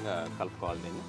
విధంగా కలుపుకోవాలి దీన్ని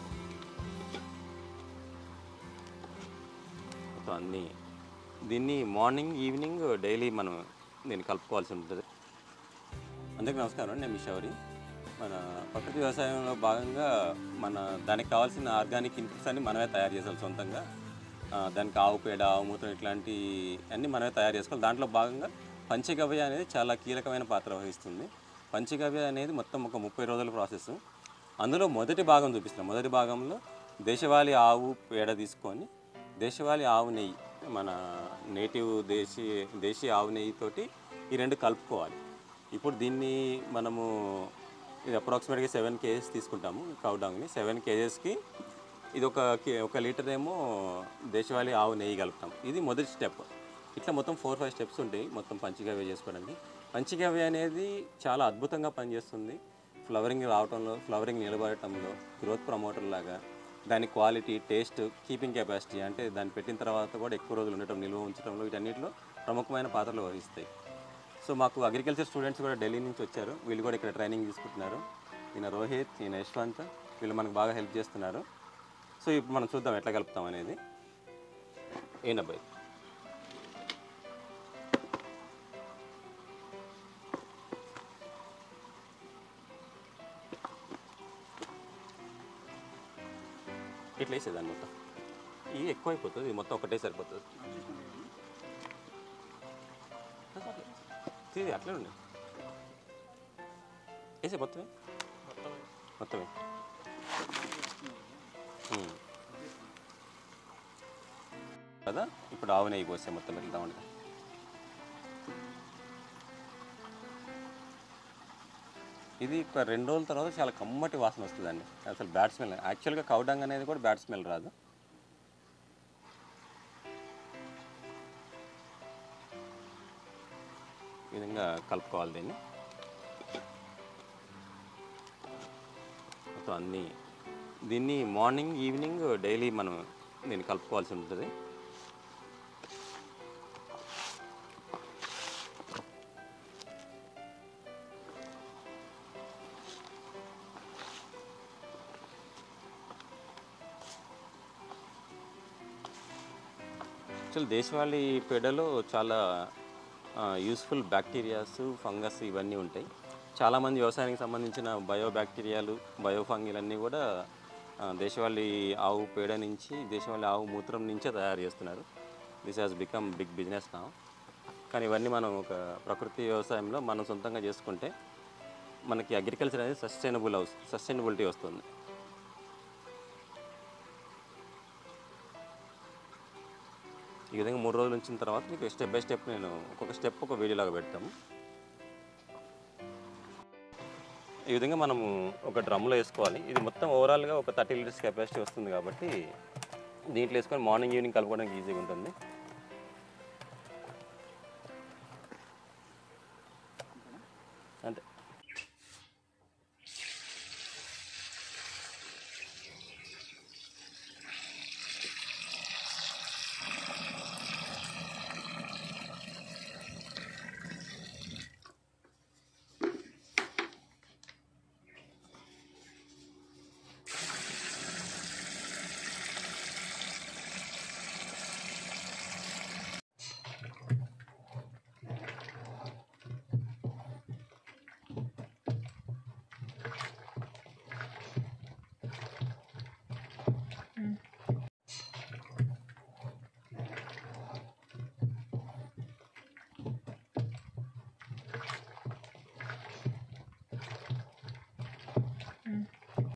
మొత్తం అన్నీ దీన్ని మార్నింగ్ ఈవినింగ్ డైలీ మనం దీన్ని కలుపుకోవాల్సి ఉంటుంది అందరికీ నమస్కారం నేను మిషవరి మన ప్రకృతి వ్యవసాయంలో భాగంగా మన దానికి కావాల్సిన ఆర్గానిక్ ఇన్పుట్స్ అన్ని మనమే తయారు చేసాలి సొంతంగా ఆ, దానికి ఆవు పేడ ఆవు మూత్రం ఇట్లాంటి అన్నీ మనమే తయారు చేసుకోవాలి దాంట్లో భాగంగా పంచగవ్య అనేది చాలా కీలకమైన పాత్ర వహిస్తుంది పంచగవ్య అనేది మొత్తం ఒక ముప్పై రోజుల ప్రాసెస్ అందులో మొదటి భాగం చూపిస్తున్నాం మొదటి భాగంలో దేశవాళీ ఆవు పేడ తీసుకొని దేశవాళీ ఆవు నెయ్యి మన నేటివ్ దేశీ దేశీ ఆవు నెయ్యితోటి ఈ రెండు కలుపుకోవాలి ఇప్పుడు దీన్ని మనము ఇది అప్రాక్సిమేట్గా సెవెన్ కేజెస్ తీసుకుంటాము కౌడాంగ్ని సెవెన్ కేజెస్కి ఇది ఒక కే- ఒక లీటర్ ఏమో దేశవాళీ ఆవు నెయ్యి కలుపుతాం ఇది మొదటి స్టెప్ ఇట్లా మొత్తం ఫోర్ ఫైవ్ స్టెప్స్ ఉంటాయి మొత్తం పంచగవ్య చేసుకోవడానికి పంచగవ్య అనేది చాలా అద్భుతంగా పనిచేస్తుంది ఫ్లవరింగ్ రావటంలో ఫ్లవరింగ్ నిలబడటంలో గ్రోత్ ప్రమోటర్ లాగా దాని క్వాలిటీ టేస్ట్ కీపింగ్ కెపాసిటీ అంటే దాన్ని పెట్టిన తర్వాత కూడా ఎక్కువ రోజులు ఉండటం నిల్వ ఉంచడంలో వీటన్నిటిలో ప్రముఖమైన పాత్రలు వహిస్తాయి సో మాకు అగ్రికల్చర్ స్టూడెంట్స్ కూడా ఢిల్లీ నుంచి వచ్చారు వీళ్ళు కూడా ఇక్కడ ట్రైనింగ్ తీసుకుంటున్నారు ఈయన రోహిత్ ఈయన యశ్వంత్ వీళ్ళు మనకు బాగా హెల్ప్ చేస్తున్నారు సో ఇప్పుడు మనం చూద్దాం ఎట్లా కలుపుతాం అనేది ఏనబ్బాయి ఇట్లా వేసేదాన్ని మొత్తం ఇవి ఎక్కువ అయిపోతుంది ఇది మొత్తం ఒకటే సరిపోతుంది ఇది అట్లే ఉండే వేసే మొత్తమే మొత్తమే ఉమ్. కదా ఇప్పుడు ఆవు నెయ్యి పోసే మొత్తం వెళ్తా ఉంటుంది ఇది ఒక రెండు రోజుల తర్వాత చాలా కమ్మటి వాసన వస్తుందండి అసలు బ్యాడ్ స్మెల్ యాక్చువల్గా కౌడంగ్ అనేది కూడా బ్యాడ్ స్మెల్ రాదు ఈ విధంగా కలుపుకోవాలి దీన్ని మొత్తం అన్నీ దీన్ని మార్నింగ్ ఈవినింగ్ డైలీ మనం దీన్ని కలుపుకోవాల్సి ఉంటుంది యాక్చువల్ దేశవాళీ పేడలో చాలా యూస్ఫుల్ బ్యాక్టీరియాస్ ఫంగస్ ఇవన్నీ ఉంటాయి చాలామంది వ్యవసాయానికి సంబంధించిన బయో బ్యాక్టీరియాలు బయో ఫంగిల్ అన్నీ కూడా ఆ, దేశవాళీ ఆవు పేడ నుంచి దేశవాళీ ఆవు మూత్రం నుంచే తయారు చేస్తున్నారు this has become big business నా కానీ ఇవన్నీ మనం ఒక ప్రకృతి వ్యవసాయంలో మనం సొంతంగా చేసుకుంటే మనకి అగ్రికల్చర్ అనేది సస్టైనబుల్ హౌస్ సస్టైనబిలిటీ వస్తుంది ఈ విధంగా మూడు రోజులు ఉంచిన తర్వాత మీకు స్టెప్ బై స్టెప్ నేను ఒక్కొక్క స్టెప్ ఒక వీడియోలాగా పెడతాము ఈ విధంగా మనము ఒక డ్రమ్లో వేసుకోవాలి ఇది మొత్తం ఓవరాల్గా ఒక థర్టీ లీటర్స్ కెపాసిటీ వస్తుంది కాబట్టి దీంట్లో వేసుకొని మార్నింగ్ ఈవినింగ్ కలుపుకోవడానికి ఈజీగా ఉంటుంది